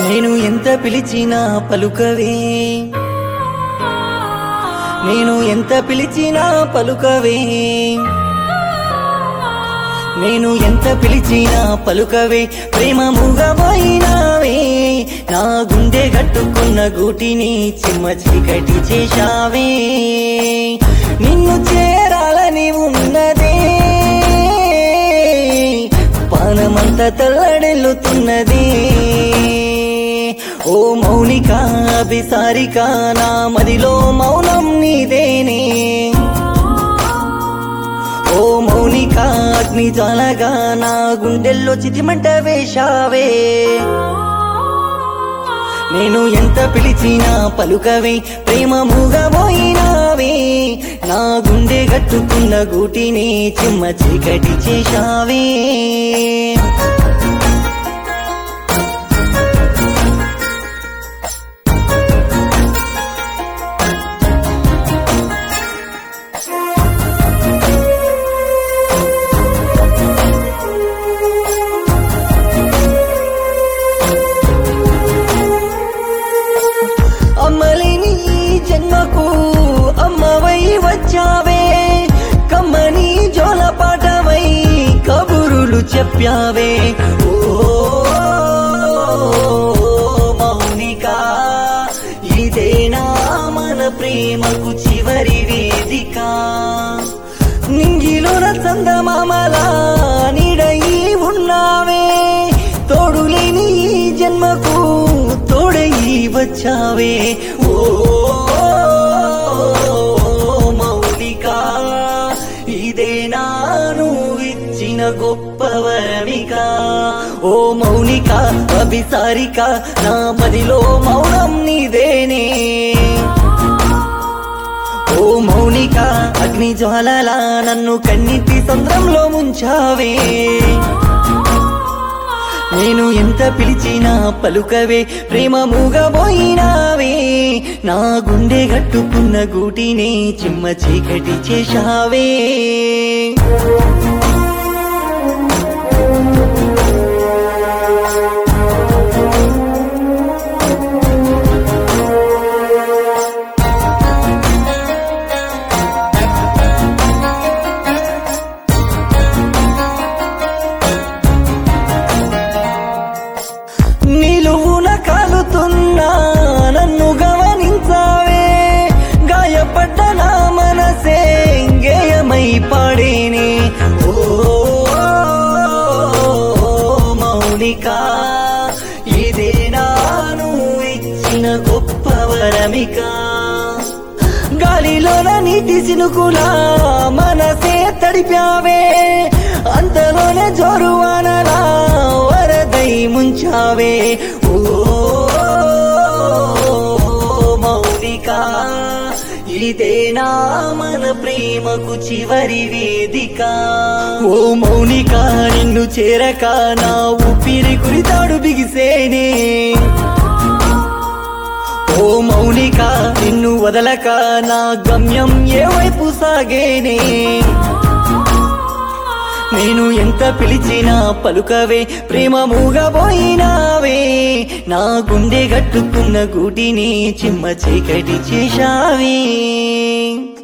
నేను ఎంత పిలిచినా పలుకవే నేను ఎంత పిలిచినా పలుకవే నేను ఎంత పిలిచినా పలుకవే ప్రేమ మూగబోయినావే నా గుండె కట్టుకున్న గూటిని చిమ్మ చీకటి చేశావే నిన్ను చేరాలని ఉన్నదే పానమంత తల్లడెల్లుతున్నది ఓ మౌనిక అభిసారిక నా మదిలో మౌనం నీదేనే ఓ మౌనిక అగ్ని జ్వాలగా నా గుండెల్లో చితిమంట వేశావే నేను ఎంత పిలిచినా పలుకవే ప్రేమ మూగబోయినావే నా గుండె కట్టుకున్న గూటిని చిమ్మ చీకటి చేశావే అమ్మలేని ఈ జన్మకు అమ్మవై వచ్చావే కమ్మని జోలపాటవై కబురులు చెప్పావే ఓ మౌనిక ఇదేనా మన ప్రేమకు చివరి వేదిక నింగిలోన చందమామలా నీడయి ఉన్నావే తోడులేని ఈ జన్మకు తోడయి వచ్చావే ఓ మౌలిక ఇదే నాను ఇచ్చిన గొప్ప వరమిక ఓ మౌనిక అభిసారిక నా మదిలో మౌనం నీదేనే ఓ మౌనిక అగ్ని జ్వాలలా నన్ను కన్నీటి సంద్రంలో ముంచావే నేను ఎంత పిలిచినా పలుకవే ప్రేమ మూగబోయినావే నా గుండె కట్టుకున్న గూటిని చిమ్మ చీకటి చేశావే నిలువున కాలుతున్నా నన్ను గమనించావే గాయపడ్డ నా మనసే గేయమై పాడేనే ఓ మౌనిక ఇదే నాను ఇచ్చిన గొప్ప వరమిక గాలిలోన నీటి సినుకులా మనసే తడిపావే అంతలోనే జోరువానలా వరదై ముంచావే ఓ మౌనిక ఇదే నా మన ప్రేమకు చివరి వేదిక ఓ మౌనిక నిన్ను చేరక నా ఊపిరి కురితాడు బిగిసేనే ఓ మౌనిక నిన్ను వదలక నా గమ్యం ఏ వైపు సాగేనే నేను ఎంత పిలిచినా పలుకవే ప్రేమ మూగబోయినావే నా గుండె కట్టుకున్న గూటిని చిమ్మ చీకటి చేశావే